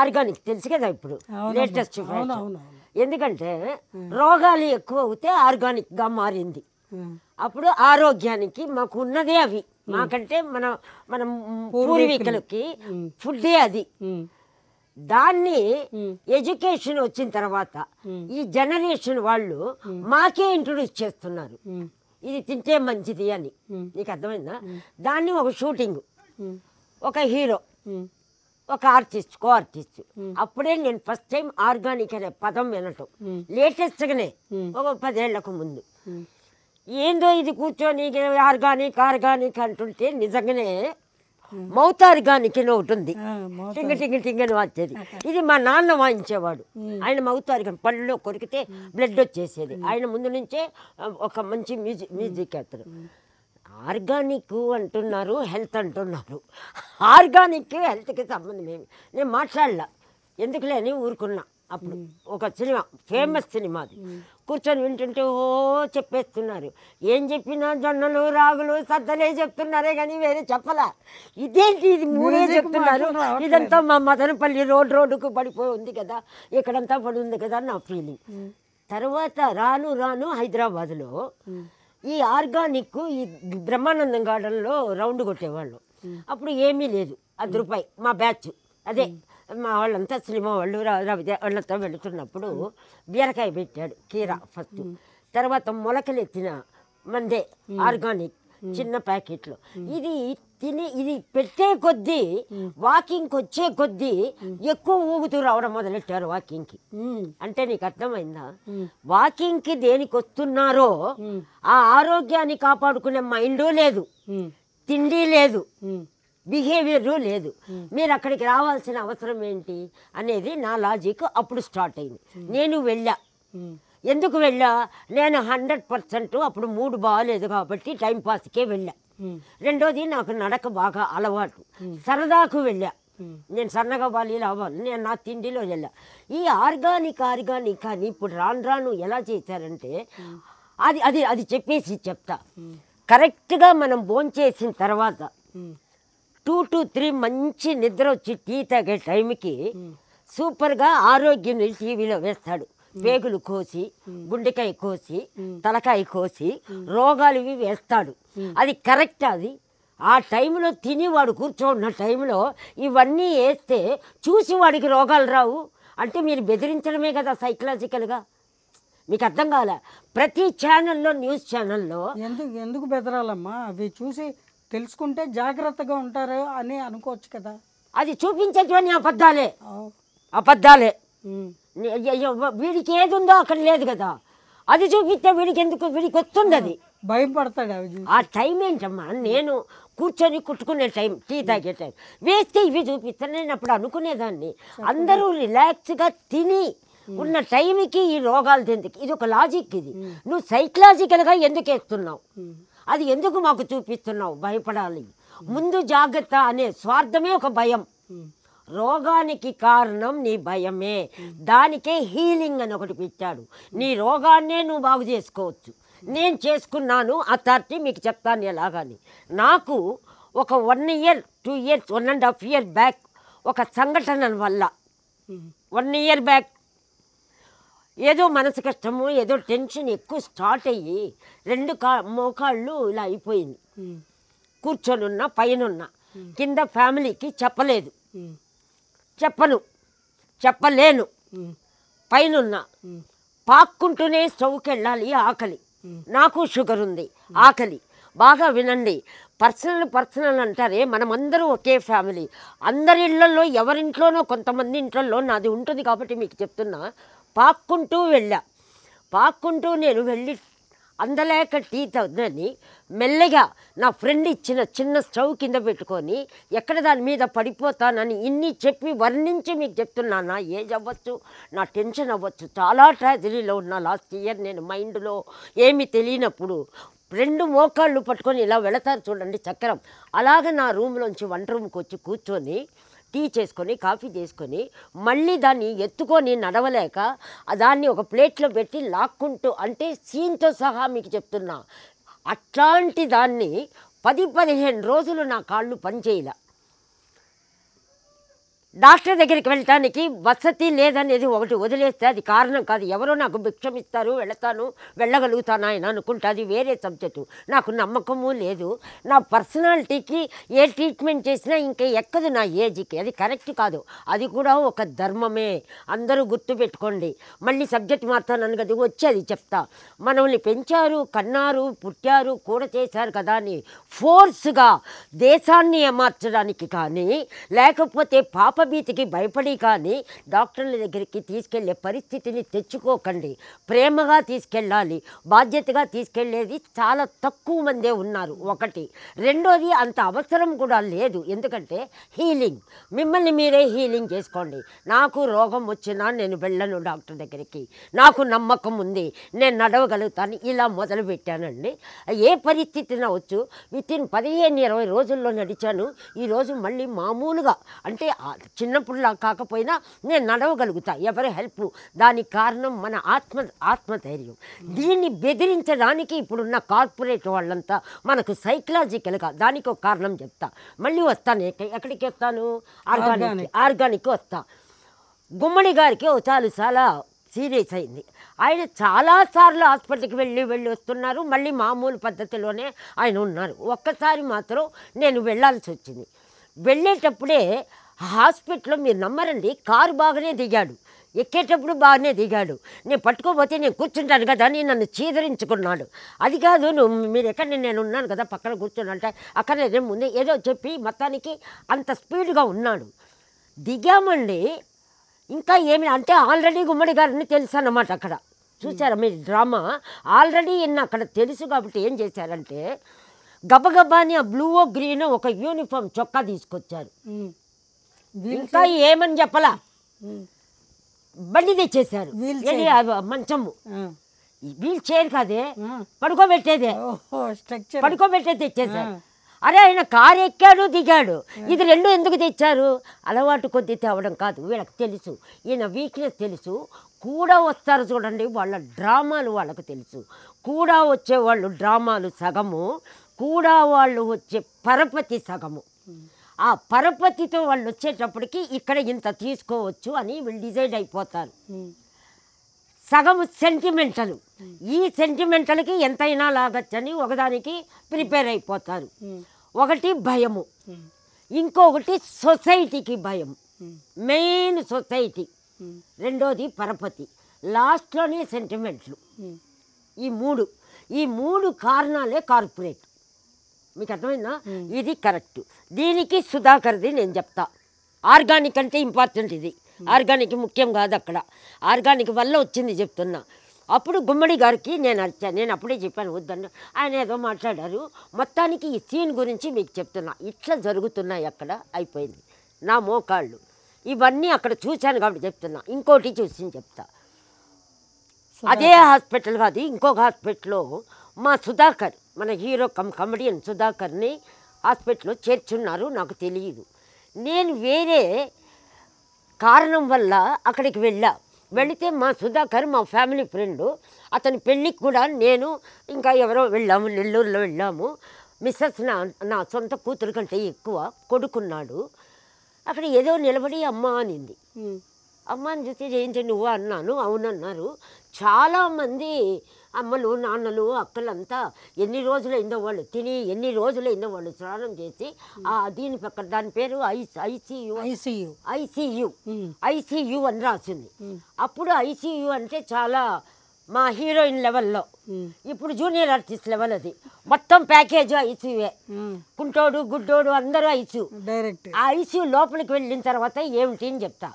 Organic తెలుసు కదా ఇప్పుడు అవునమ్మా. లేటెస్ట్ అవును అవును అవును ఎందుకంటే రోగాలు ఎక్కువ అవుతే ఆర్గానిక్గా మారింది ఉమ్. అప్పుడు ఆరోగ్యానికి మాకు ఉన్నదే అవి మాకంటే మన మన పూర్వీకులకి ఫుడ్డే అది ఉమ్. దాన్ని ఎడ్యుకేషన్ వచ్చిన తర్వాత ఈ జనరేషన్ వాళ్ళు మాకే ఇంట్రొడ్యూస్ చేస్తున్నారు ఉమ్. ఇది తింటే మంచిది అని నీకు అర్థమైందా దాన్ని ఒక షూటింగ్ ఉమ్. ఒక హీరో ఉమ్. ఒక ఆర్టిస్ట్ కో ఆర్టిస్ట్ అప్పుడే నేను ఫస్ట్ టైం ఆర్గానిక్ అనే పదం వినటం లేటెస్ట్గానే ఒక పదేళ్లకు ముందు ఉమ్. ఏందో ఇది కూర్చొని ఆర్గానిక్ ఆర్గానిక్ అంటుంటే నిజంగానే మౌత్ ఆర్గానిక్ అని ఒకటి ఉంది ఆ, మౌత్ టింగ టింగ టింగ అని వచ్చేది ఇది మా నాన్న వాయించేవాడు ఆయన మౌత్ ఆర్గాన్ పళ్ళలో కొరికితే బ్లడ్ వచ్చేసేది ఆయన ముందు నుంచే ఆ, ఒక మంచి మ్యూజిక్ మ్యూజిక్ అతను ఆర్గానిక్ అంటున్నారు హెల్త్ అంటున్నారు ఆర్గానిక్ హెల్త్కి సంబంధం ఏమి నేను మాట్లాడలా ఎందుకులే అని ఊరుకున్నా అప్పుడు ఒక సినిమా ఫేమస్ సినిమా అది కూర్చొని వింటుంటే ఓ చెప్పేస్తున్నారు ఏం చెప్పినా జొన్నలు రాగులు సద్దలే చెప్తున్నారే కానీ వేరే చెప్పలా ఇదేంటి ఇది మూడే Music చెప్తున్నారు మాత్రం రావట్లేదు. ఇదంతా మా మదనపల్లి రోడ్ రోడ్డుకు పడిపోయి ఉంది కదా ఇక్కడంతా పడి ఉంది కదా నా ఫీలింగ్ తర్వాత రాను రాను హైదరాబాద్లో ఈ ఆర్గానిక్ ఈ బ్రహ్మానందం గార్డెన్లో రౌండ్ కొట్టేవాళ్ళు అప్పుడు ఏమీ లేదు అది రూపాయి మా బ్యాచ్ అదే మా వాళ్ళంతా సినిమా వాళ్ళు రా- రవిజ వాళ్ళతో వెళుతున్నప్పుడు బీరకాయ పెట్టాడు కీర ఫస్ట్ తర్వాత మొలకలు ఎత్తిన మందే ఆర్గానిక్ చిన్న ప్యాకెట్లు ఇది తిని ఇది పెట్టే కొద్దీ వాకింగ్కి వచ్చే కొద్దీ ఎక్కువ ఊగుతూ రావడం మొదలెట్టారు వాకింగ్కి ఉమ్. అంటే నీకు అర్థమైందా వాకింగ్కి దేనికి వస్తున్నారో ఆ ఆరోగ్యాన్ని కాపాడుకునే మైండు లేదు ఉమ్. తిండి లేదు ఉమ్. బిహేవియర్ లేదు మీరు అక్కడికి రావాల్సిన అవసరం ఏంటి అనేది నా లాజిక్ అప్పుడు స్టార్ట్ అయింది నేను వెళ్ళా ఉమ్. ఎందుకు వెళ్ళా నేను హండ్రెడ్ పర్సెంట్ అప్పుడు మూడు బాగాలేదు కాబట్టి టైం పాస్కే వెళ్ళా ఉమ్. రెండోది నాకు నడక బాగా అలవాటు సరదాకు వెళ్ళా ఉమ్. నేను సన్నగా బాలి ఇలా అవ్వాలి నేను నా తిండిలో వెళ్ళా ఈ ఆర్గానిక్ ఆర్గానిక్ అని ఇప్పుడు రాను రాను ఎలా చేశారంటే అది అది అది చెప్పేసి చెప్తా కరెక్ట్గా మనం భోంచేసిన తర్వాత ఉమ్. టూ టు త్రీ మంచి నిద్ర వచ్చి టీ తాగే టైంకి సూపర్గా ఆరోగ్యం టీవీలో వేస్తాడు పేగులు కోసి గుండెకాయ కోసి తలకాయ కోసి రోగాలు ఇవి వేస్తాడు అది కరెక్ట్ అది ఆ టైంలో తిని వాడు కూర్చోన్న టైంలో ఇవన్నీ వేస్తే చూసి వాడికి రోగాలు రావు అంటే మీరు బెదిరించడమే కదా సైకలాజికల్గా మీకు అర్థం కాలే ప్రతి ఛానల్లో న్యూస్ ఛానల్లో ఎందుకు ఎందుకు బెదరాలమ్మా అవి చూసి తెలుసుకుంటే జాగ్రత్తగా ఉంటారు అని అనుకోవచ్చు కదా అది చూపించేటువంటి అబద్ధాలే ఆ. అబద్ధాలే ఉమ్. ని- అయ్య- అయ్య, వీడికి ఏది ఉందో అక్కడ లేదు కదా అది చూపిస్తే వీడికి ఎందుకు వీడికి వస్తుంది అది భయం పడతాడు అవి చూసి ఆ టైం ఏంటమ్మా నేను కూర్చొని కుట్టుకునే టైం టీ తాగే టైం వేస్తే ఇవి చూపిస్తాను నేను అప్పుడు అనుకునేదాన్ని అందరూ రిలాక్స్గా తిని ఉన్న టైంకి ఈ రోగాలు ఎందుకు ఇది ఒక లాజిక్ ఇది నువ్వు సైకలాజికల్గా ఎందుకు వేస్తున్నావు అది ఎందుకు మాకు చూపిస్తున్నావు భయపడాలి ముందు జాగ్రత్త అనే స్వార్థమే ఒక భయం ఉమ్. రోగానికి కారణం నీ భయమే దానికే హీలింగ్ అని ఒకటి పెట్టాడు నీ రోగాన్నే నువ్వు బాగు చేసుకోవచ్చు నేను చేసుకున్నాను అథారిటీ మీకు చెప్తాను ఎలాగని నాకు ఒక one year two years one and half year back ఒక సంఘటన వల్ల ఉమ్. వన్ ఇయర్ బ్యాక్ ఏదో మనసు కష్టము ఏదో టెన్షన్ ఎక్కువ స్టార్ట్ అయ్యి రెండు కా మోకాళ్ళు ఇలా అయిపోయింది ఉమ్. కూర్చొని ఉన్నా పైన ఉన్నా కింద ఫ్యామిలీకి చెప్పలేదు ఉమ్. చెప్పను చెప్పలేను ఉమ్. పైనున్నా ఉమ్. పాక్కుంటూనే స్టవ్కి వెళ్ళాలి ఆకలి నాకు షుగర్ ఉంది ఆకలి బాగా వినండి పర్సనల్ పర్సనల్ అంటారే మనమందరూ ఒకే ఫ్యామిలీ అందరి ఇళ్లలో ఎవరింట్లోనో కొంతమంది ఇంట్లలో నాది ఉంటుంది కాబట్టి మీకు చెప్తున్నా పాక్కుంటూ వెళ్ళా పాక్కుంటూ నేను వెళ్ళి అందలేక టీ తగ్దని మెల్లగా నా ఫ్రెండ్ ఇచ్చిన చిన్న స్టవ్ కింద పెట్టుకొని ఎక్కడ దాని మీద పడిపోతానని ఇన్ని చెప్పి వర్ణించి మీకు చెప్తున్నా నా ఏజ్ అవ్వచ్చు నా టెన్షన్ అవ్వచ్చు చాలా ట్రాజడీలో ఉన్నా లాస్ట్ ఇయర్ నేను మైండ్లో ఏమి తెలియనప్పుడు రెండు మోకాళ్ళు పట్టుకొని ఇలా వెళతారు చూడండి చక్రం అలాగ నా రూమ్లోంచి వంట రూమ్కి వచ్చి కూర్చొని టీ చేసుకొని కాఫీ చేసుకొని మళ్ళీ దాన్ని ఎత్తుకొని నడవలేక ఆ దాన్ని ఒక ప్లేట్లో పెట్టి లాక్కుంటూ అంటే సీన్తో సహా మీకు చెప్తున్నా అట్లాంటి దాన్ని పది పదిహేను రోజులు నా కాళ్ళు పనిచేయలే డాక్టర్ దగ్గరికి వెళ్ళటానికి వసతి లేదనేది ఒకటి వదిలేస్తే అది కారణం కాదు ఎవరో నాకు భిక్షం ఇస్తారు వెళతాను వెళ్ళగలుగుతాను ఆయన అనుకుంటే అది వేరే సబ్జెక్టు నాకు నమ్మకము లేదు నా పర్సనాలిటీకి ఏ ట్రీట్మెంట్ చేసినా ఇంకా ఎక్కదు నా ఏజ్కి అది కరెక్ట్ కాదు అది కూడా ఒక ధర్మమే అందరూ గుర్తుపెట్టుకోండి మళ్ళీ సబ్జెక్ట్ మారుతాను కదా వచ్చేది చెప్తా మనల్ని పెంచారు కన్నారు పుట్టారు కూడా చేశారు కదా అని ఫోర్స్గా దేశాన్ని ఏమార్చడానికి కానీ లేకపోతే పాపభీతికి భయపడి కానీ డాక్టర్ల దగ్గరికి తీసుకెళ్లే పరిస్థితిని తెచ్చుకోకండి ప్రేమగా తీసుకెళ్ళాలి బాధ్యతగా తీసుకెళ్లేది చాలా తక్కువ మందే ఉన్నారు ఒకటి రెండోది అంత అవసరం కూడా లేదు ఎందుకంటే హీలింగ్ మిమ్మల్ని మీరే హీలింగ్ చేసుకోండి నాకు రోగం వచ్చినా నేను వెళ్ళను డాక్టర్ దగ్గరికి నాకు నమ్మకం ఉంది నేను నడవగలుగుతాను ఇలా మొదలు పెట్టానండి ఏ పరిస్థితి అవచ్చు విత్ ఇన్ పదిహేను ఇరవై రోజుల్లో నడిచాను ఈరోజు మళ్ళీ మామూలుగా అంటే ఆ చిన్నప్పుడులా కాకపోయినా నేను నడవగలుగుతా ఎవరి హెల్ప్ దానికి కారణం మన ఆత్మ ఆత్మధైర్యం దీన్ని బెదిరించడానికి ఇప్పుడున్న కార్పొరేట్ వాళ్ళంతా మనకు సైకలాజికల్గా దానికి ఒక కారణం చెప్తా మళ్ళీ వస్తాను ఎక్క- ఎక్కడికి వస్తాను ఆర్గానిక్ ఆర్గానిక్ వస్తా గుమ్మడి గారికి ఓ చాలు చాలా సీరియస్ అయింది ఆయన చాలాసార్లు హాస్పిటల్కి వెళ్ళి వెళ్ళి వస్తున్నారు మళ్ళీ మామూలు పద్ధతిలోనే ఆయన ఉన్నారు ఒక్కసారి మాత్రం నేను వెళ్ళాల్సి వచ్చింది వెళ్ళేటప్పుడే హాస్పిటల్లో మీరు నమ్మరండి కారు బాగానే దిగాడు ఎక్కేటప్పుడు బాగానే దిగాడు నేను పట్టుకోపోతే నేను కూర్చుంటాను కదా అని నన్ను చీదరించుకున్నాడు అది కాదు నువ్వు మీరు ఎక్కడ నేను ఉన్నాను కదా పక్కన కూర్చొని అంటే అక్కడ నేను ముందే ఏదో చెప్పి మొత్తానికి అంత స్పీడ్గా ఉన్నాడు దిగామండి ఇంకా ఏమి అంటే ఆల్రెడీ గుమ్మడి గారిని తెలుసు అన్నమాట అక్కడ చూసారా మీరు డ్రామా ఆల్రెడీ ఇన్న అక్కడ తెలుసు కాబట్టి ఏం చేశారంటే గబగబాని ఆ బ్లూవో గ్రీన్ ఒక యూనిఫామ్ చొక్కా తీసుకొచ్చారు ఉమ్. వీల్ ఇంకా ఏమని చెప్పలా ఉమ్. బండి తెచ్చేశారు Wheel ఏది ఆ మంచము ఆ. ఈ వీల్ చైర్ కాదే ఆ. పడుకోబెట్టేదే ఓహో స్ట్రక్చర్ పడుకోబెట్టే తెచ్చేశారు అరే ఆయన కారు ఎక్కాడు దిగాడు ఇది రెండు ఎందుకు తెచ్చారు అలవాటు కొద్దీ తేవడం కాదు వీళ్ళకి తెలుసు ఈయన వీక్నెస్ తెలుసు కూడా వస్తారు చూడండి వాళ్ళ డ్రామాలు వాళ్ళకు తెలుసు కూడా వచ్చే వాళ్ళు డ్రామాలు సగము కూడా వాళ్ళు వచ్చే పరపతి సగము ఆ పరపతితో వాళ్ళు వచ్చేటప్పటికి ఇక్కడ ఇంత తీసుకోవచ్చు అని వీళ్ళు డిసైడ్ అయిపోతారు సగం సెంటిమెంటల్ ఈ సెంటిమెంటల్కి ఎంతైనా లాగచ్చని ఒకదానికి ప్రిపేర్ అయిపోతారు ఒకటి భయము ఇంకొకటి సొసైటీకి భయం మెయిన్ సొసైటీ రెండోది పరపతి లాస్ట్లోనే సెంటిమెంట్లు ఈ మూడు ఈ మూడు కారణాలే కార్పొరేట్ మీకు అర్థమైందా ఇది కరెక్ట్ దీనికి సుధాకర్ది నేను చెప్తా ఆర్గానిక్ అంటే ఇంపార్టెంట్ ఇది ఆర్గానిక్ ముఖ్యం కాదు అక్కడ ఆర్గానిక్ వల్ల వచ్చింది చెప్తున్నా అప్పుడు గుమ్మడి గారికి నేను అరిచాను నేను అప్పుడే చెప్పాను వద్దండి ఆయన ఏదో మాట్లాడారు మొత్తానికి ఈ సీన్ గురించి మీకు చెప్తున్నా ఇట్లా జరుగుతున్నాయి అక్కడ అయిపోయింది నా మోకాళ్ళు ఇవన్నీ అక్కడ చూశాను కాబట్టి చెప్తున్నా ఇంకోటి చూసి చెప్తా అదే హాస్పిటల్ కాదు ఇంకొక హాస్పిటల్లో మా సుధాకర్ మన హీరో కమ్ కమెడియన్ సుధాకర్ని హాస్పిటల్లో చేర్చున్నారు నాకు తెలియదు నేను వేరే కారణం వల్ల అక్కడికి వెళ్ళా వెళితే మా సుధాకర్ మా ఫ్యామిలీ ఫ్రెండ్ అతని పెళ్ళికి కూడా నేను ఇంకా ఎవరో వెళ్ళాము నెల్లూరులో వెళ్ళాము మిస్సెస్ నా నా సొంత కూతురు కంటే ఎక్కువ కొడుకున్నాడు అక్కడ ఏదో నిలబడి అమ్మ అనింది అమ్మని చూస్తే ఏంటి నువ్వు అన్నాను అవునన్నారు చాలామంది అమ్మలు నాన్నలు అక్కలంతా ఎన్ని రోజులైందో వాళ్ళు తిని ఎన్ని రోజులైందో వాళ్ళు స్నానం చేసి ఆ దీని పక్కన దాని పేరు ఐస్ ఐసీయు ఐసీయూ ఐసీయు ఐసీయూ అని రాసింది అప్పుడు ఐసీయూ అంటే చాలా మా హీరోయిన్ లెవెల్లో ఇప్పుడు జూనియర్ ఆర్టిస్ట్ లెవెల్ అది మొత్తం ప్యాకేజ్ ఐసీయూఏ కుంటోడు గుడ్డోడు అందరూ ఐసీయూ డైరెక్ట్ ఆ ఐసీయూ లోపలికి వెళ్ళిన తర్వాత ఏమిటి అని చెప్తా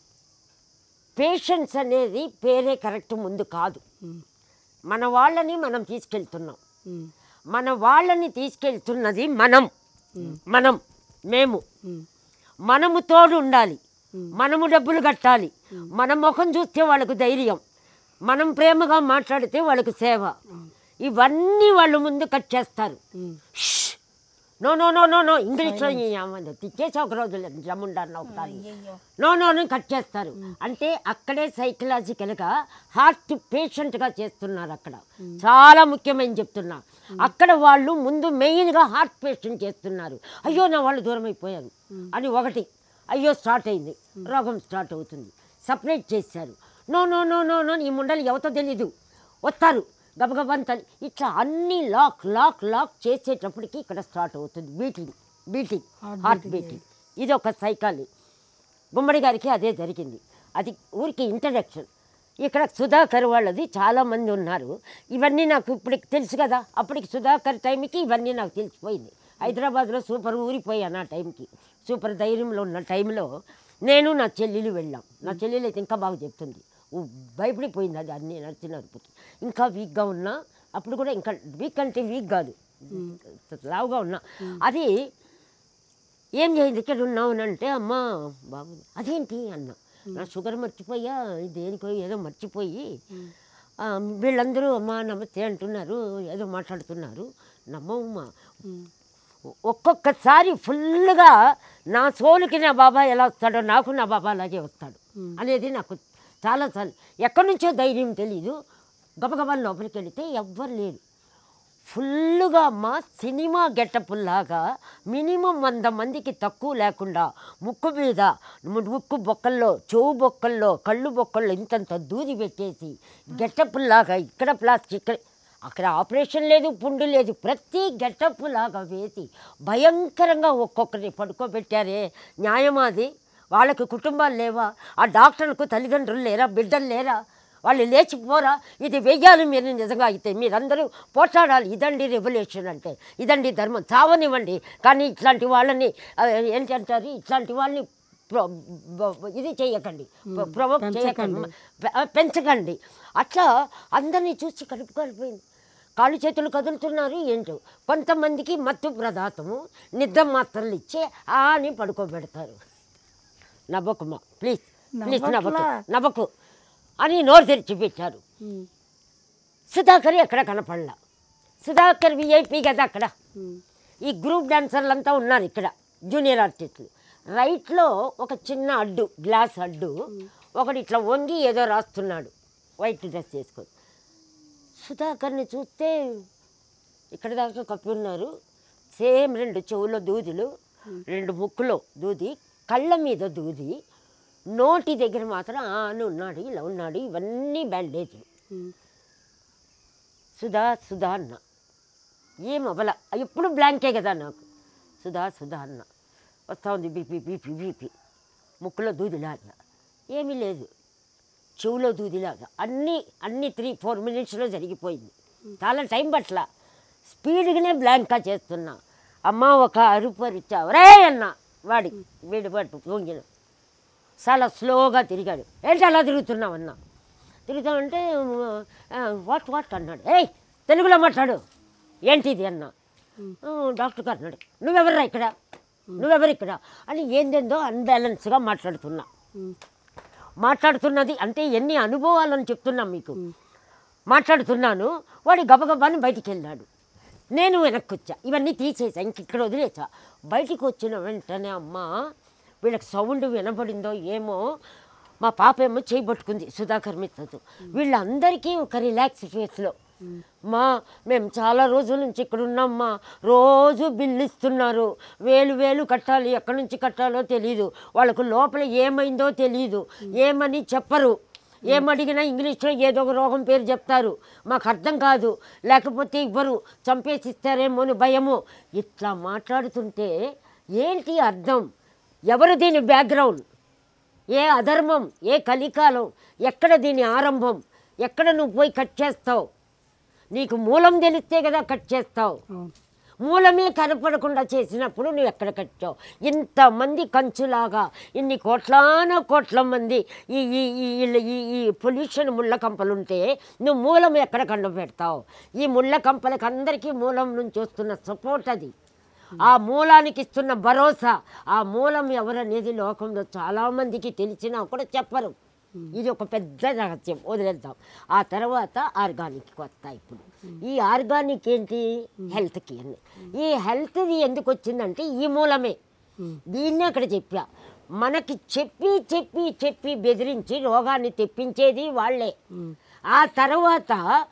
పేషెంట్స్ అనేది పేరే కరెక్ట్ ముందు కాదు మన వాళ్ళని మనం తీసుకెళ్తున్నాం మన వాళ్ళని తీసుకెళ్తున్నది మనం మనం మేము మనము తోడు ఉండాలి మనము డబ్బులు కట్టాలి మన ముఖం చూస్తే వాళ్ళకు ధైర్యం మనం ప్రేమగా మాట్లాడితే వాళ్ళకు సేవ ఇవన్నీ వాళ్ళు ముందు కట్ చేస్తారు ష్! No no no no no ఇంగ్లీష్లో తిచ్చేసి ఒక రోజు జమ్ముండాను ఒకసారి నో నో అని కట్ చేస్తారు అంటే అక్కడే సైకలాజికల్గా హార్ట్ పేషెంట్గా చేస్తున్నారు అక్కడ చాలా ముఖ్యమైన చెప్తున్నా అక్కడ వాళ్ళు ముందు మెయిన్గా హార్ట్ పేషెంట్ చేస్తున్నారు అయ్యో నా వాళ్ళు దూరం అయిపోయారు అని ఒకటి అయ్యో స్టార్ట్ అయింది రోగం స్టార్ట్ అవుతుంది సపరేట్ చేశారు no no no no no ఈ ముండలు ఎవతో తెలీదు వస్తారు గబగబన్ తల్లి ఇట్లా అన్ని లాక్ లాక్ లాక్ చేసేటప్పటికి ఇక్కడ స్టార్ట్ అవుతుంది beating beating Heart heart beating. Beating ఇది ఒక సైకాలజీ గుమ్మడి గారికి అదే జరిగింది అది ఊరికి ఇంట్రడక్షన్ ఇక్కడ సుధాకర్ వాళ్ళది చాలామంది ఉన్నారు ఇవన్నీ నాకు ఇప్పటికి తెలుసు కదా అప్పటికి సుధాకర్ టైంకి ఇవన్నీ నాకు తెలిసిపోయింది హైదరాబాద్లో సూపర్ ఊరిపోయాను ఆ టైంకి సూపర్ ధైర్యంలో ఉన్న టైంలో నేను నా చెల్లెలు వెళ్ళాం నా చెల్లెలు అయితే ఇంకా బాగా చెప్తుంది ఊ, భయపడిపోయింది అది అన్నీ నడిచిన అరుపుకి ఇంకా వీక్గా ఉన్నా అప్పుడు కూడా ఇంకా వీక్ అంటే వీక్ కాదు లావుగా ఉన్నా అది ఏం చేయండి ఇక్కడ ఉన్నావు అని అంటే అమ్మా బాబు అదేంటి అన్న నా షుగర్ మర్చిపోయా దేనికో ఏదో మర్చిపోయి ఆ, వీళ్ళందరూ అమ్మా నమస్తే అంటున్నారు ఏదో మాట్లాడుతున్నారు నమ్మమ్మా ఒక్కొక్కసారి ఫుల్గా నా సోలుకి నా బాబా ఎలా వస్తాడో నాకు నా బాబా అలాగే వస్తాడు అనేది నాకు చాలా సార్లు ఎక్కడి నుంచో ధైర్యం తెలీదు గబగబా లోపలికి వెళితే ఎవ్వరు లేరు ఫుల్లుగా అమ్మ సినిమా గెటప్పుల్లాగా మినిమం వంద మందికి తక్కువ లేకుండా ముక్కు మీద ము- ముక్కు బొక్కల్లో చెవు బొక్కల్లో కళ్ళు బొక్కల్లో ఇంతంత దూది పెట్టేసి గెటప్పుల్లాగా ఇక్కడ ప్లాస్టిక్ ఇక్కడ అక్కడ ఆపరేషన్ లేదు పుండు లేదు ప్రతి గెటప్ లాగా వేసి భయంకరంగా ఒక్కొక్కరిని పడుకోబెట్టారే న్యాయమాది వాళ్ళకి కుటుంబాలు లేవా ఆ డాక్టర్లకు తల్లిదండ్రులు లేరా బిడ్డలు లేరా వాళ్ళు లేచిపోరా ఇది వెయ్యాలి మీరు నిజంగా అయితే మీరందరూ పోట్లాడాలి ఇదండి రెవల్యూషన్ అంటే ఇదండి ధర్మం చావనివ్వండి కానీ ఇట్లాంటి వాళ్ళని ఆ, ఏంటంటారు ఇట్లాంటి వాళ్ళని ప్రొ- బ- ఇది చేయకండి ప్రొవోక్ చేయకండి పె- ఆ, పెంచకండి అట్లా అందరినీ చూసి కడుపు కలిపోయింది కాళ్ళు చేతులు కదులుతున్నారు ఏంటో కొంతమందికి మత్తు ప్రదాతము నిద్ర మాత్రలు ఇచ్చి ఆ అని పడుకోబెడతారు నవ్వకుమా ప్లీజ్ ప్లీజ్ నవ్వకు నవ్వట్లా. నవ్వకు అని నోరు తెరిచి పెట్టారు సుధాకర్ ఎక్కడ కనపడలా సుధాకర్ విఐపి కదా అక్కడ ఈ గ్రూప్ డాన్సర్లు అంతా ఉన్నారు ఇక్కడ జూనియర్ ఆర్టిస్టులు రైట్లో ఒక చిన్న అడ్డు గ్లాస్ అడ్డు ఒకడు ఇట్లా వంగి ఏదో రాస్తున్నాడు వైట్ డ్రెస్ వేసుకొని సుధాకర్ని చూస్తే ఇక్కడ దాకా కప్పి ఉన్నారు సేమ్ రెండు చెవులో దూదులు రెండు ముక్కులో దూది కళ్ళ మీద దూది నోటి దగ్గర మాత్రం ఆ అని ఉన్నాడు ఇలా ఉన్నాడు ఇవన్నీ బ్యాండేజ్లు సుధా సుధా అన్న ఏం అవ్వల ఎప్పుడు బ్లాంకే కదా నాకు సుధా సుధా అన్న వస్తూ ఉంది బీపీ బీపీ బీపీ ముక్కులో దూదిలాగా ఏమీ లేదు చెవులో దూదిలాగా అన్నీ అన్ని త్రీ ఫోర్ మినిట్స్లో జరిగిపోయింది చాలా టైం పట్ల స్పీడ్గానే బ్లాంకా చేస్తున్నా అమ్మ ఒక అరుపు అరిచావు రే అన్న వాడి వీడి పట్టు వంగిన చాలా స్లోగా తిరిగాడు ఏంటి అలా తిరుగుతున్నావు అన్న తిరుగుతామంటే వాట్ వాట్ అన్నాడు ఏయ్ తెలుగులో మాట్లాడు ఏంటిది అన్న "ఆ, డాక్టర్ గారు అన్నాడు నువ్వెవర్రా ఇక్కడ నువ్వెవరు ఇక్కడ అని ఏందేందో అన్బ్యాలెన్స్గా మాట్లాడుతున్నా మాట్లాడుతున్నది అంటే ఎన్ని అనుభవాలని చెప్తున్నాం మీకు మాట్లాడుతున్నాను వాడు గబగబాని బయటికి వెళ్ళాడు నేను వెనక్కి వచ్చా ఇవన్నీ తీసేసా ఇంక ఇక్కడ వదిలేసా బయటికి వచ్చిన వెంటనే అమ్మ వీళ్ళకి సౌండ్ వినబడిందో ఏమో మా పాప ఏమో చేయి పట్టుకుంది సుధాకర్ మిత్రతో వీళ్ళందరికీ ఒక రిలాక్స్ ఫేస్లో మా మేము చాలా రోజుల నుంచి ఇక్కడ ఉన్నామ్మా రోజు బిల్లు ఇస్తున్నారు వేలు వేలు కట్టాలి ఎక్కడి నుంచి కట్టాలో తెలియదు వాళ్ళకు లోపల ఏమైందో తెలియదు ఏమని చెప్పరు ఏమడిగినా ఇంగ్లీష్లో ఏదో ఒక రోగం పేరు చెప్తారు మాకు అర్థం కాదు లేకపోతే ఇవ్వరు చంపేసి ఇస్తారేమో అని భయము ఇట్లా మాట్లాడుతుంటే ఏంటి అర్థం ఎవరు దీని బ్యాక్గ్రౌండ్ ఏ అధర్మం ఏ కలికాలం ఎక్కడ దీని ఆరంభం ఎక్కడ నువ్వు పోయి కట్ చేస్తావు నీకు మూలం తెలిస్తే కదా కట్ చేస్తావు అవును మూలమే కనపడకుండా చేసినప్పుడు నువ్వు ఎక్కడ కట్టావు ఇంతమంది కంచులాగా ఇన్ని కోట్లాన కోట్ల మంది ఈ ఈ ఈ ఈ- ఈ ఈ పొల్యూషన్ ముళ్ళ కంపలుంటే నువ్వు మూలం ఎక్కడ కండపెడతావు ఈ ముళ్ళ కంపలకి అందరికీ మూలం నుంచి వస్తున్న సపోర్ట్ అది ఆ మూలానికి ఇస్తున్న భరోసా ఆ మూలం ఎవరనేది లోకంలో చాలామందికి తెలిసినా కూడా చెప్పరు ఇది ఒక పెద్ద రహస్యం వదిలేద్దాం ఆ తర్వాత ఆర్గానిక్కి వస్తా ఇప్పుడు ఈ ఆర్గానిక్ ఏంటి హెల్త్కి అని ఈ హెల్త్ది ఎందుకు వచ్చిందంటే ఈ మూలమే దీన్నే అక్కడ చెప్పా మనకి చెప్పి చెప్పి చెప్పి బెదిరించి రోగాన్ని తెప్పించేది వాళ్ళే ఆ తర్వాత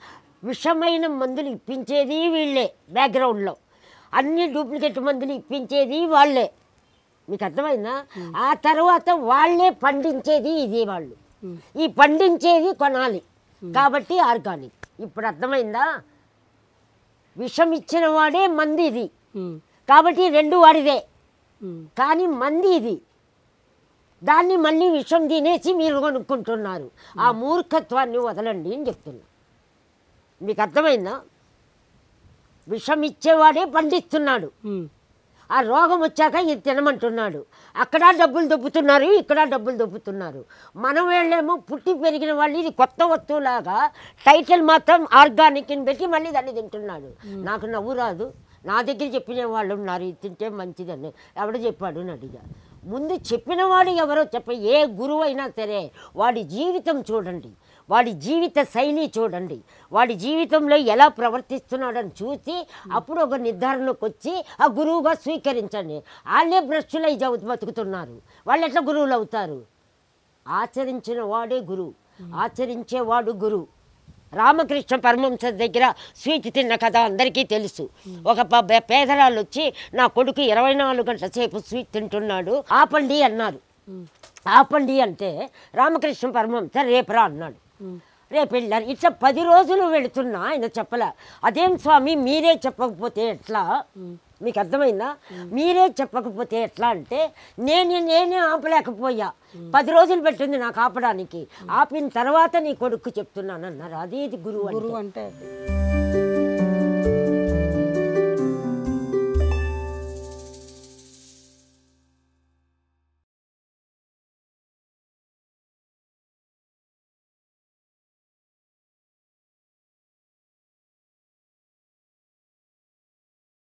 విషమైన మందులు ఇప్పించేది వీళ్ళే బ్యాక్గ్రౌండ్లో అన్ని డూప్లికేట్ మందులు ఇప్పించేది వాళ్ళే మీకు అర్థమైందా ఆ తర్వాత వాళ్ళే పండించేది ఇది వాళ్ళు ఈ పండించేది కొనాలి కాబట్టి ఆర్గానిక్ ఇప్పుడు అర్థమైందా విషం ఇచ్చిన వాడే మంది ఇది ఉమ్, కాబట్టి రెండు వాడిదే ఉమ్, కానీ మంది ఇది దాన్ని మళ్ళీ విషం తినేసి మీరు కొనుక్కుంటున్నారు ఆ మూర్ఖత్వాన్ని వదలండి అని చెప్తున్నా మీకు అర్థమైందా విషం ఇచ్చేవాడే పండిస్తున్నాడు ఉమ్, ఆ రోగం వచ్చాక ఇది తినమంటున్నాడు అక్కడ డబ్బులు దొబ్బుతున్నారు ఇక్కడ డబ్బులు దొబ్బుతున్నారు మనం వెళ్ళేమో పుట్టి పెరిగిన వాళ్ళు ఇది కొత్త వస్తువులాగా టైటిల్ మాత్రం ఆర్గానిక్ అని పెట్టి మళ్ళీ దాన్ని తింటున్నాడు నాకు నవ్వు రాదు నా దగ్గర చెప్పిన వాళ్ళు ఉన్నారు ఇది తింటే మంచిదని ఎవడు చెప్పాడు అని అడిగా ముందు చెప్పిన వాడు ఎవరో చెప్ప ఏ గురువు అయినా సరే వాడి జీవితం చూడండి వాడి జీవిత శైలి చూడండి వాడి జీవితంలో ఎలా ప్రవర్తిస్తున్నాడని చూసి అప్పుడు ఒక నిర్ధారణకు వచ్చి ఆ గురువుగా స్వీకరించండి వాళ్ళే భ్రష్టులై జవు- బతుకుతున్నారు వాళ్ళు ఎట్లా గురువులు అవుతారు ఆచరించిన వాడే గురువు ఆచరించేవాడు గురువు రామకృష్ణ పరమహంస దగ్గర స్వీట్ తిన్న కథ అందరికీ తెలుసు ఒక ప- పే- పేదరాళ్ళు వచ్చి నా కొడుకు ఇరవై నాలుగు గంటల సేపు స్వీట్ తింటున్నాడు ఆపండి అన్నారు ఆపండి అంటే రామకృష్ణ పరమహంస రేపురా అన్నాడు రేపు వెళ్ళారు ఇట్లా పది రోజులు వెళుతున్నా ఆయన చెప్పలే అదేం స్వామి మీరే చెప్పకపోతే ఎట్లా మీకు అర్థమైందా మీరే చెప్పకపోతే ఎట్లా అంటే నేను నేనే ఆపలేకపోయా పది రోజులు పెట్టింది నాకు ఆపడానికి ఆపిన తర్వాత నీ కొడుకు చెప్తున్నాను అన్నారు అది ఇది గురువు అంటే గురువు అంటే అది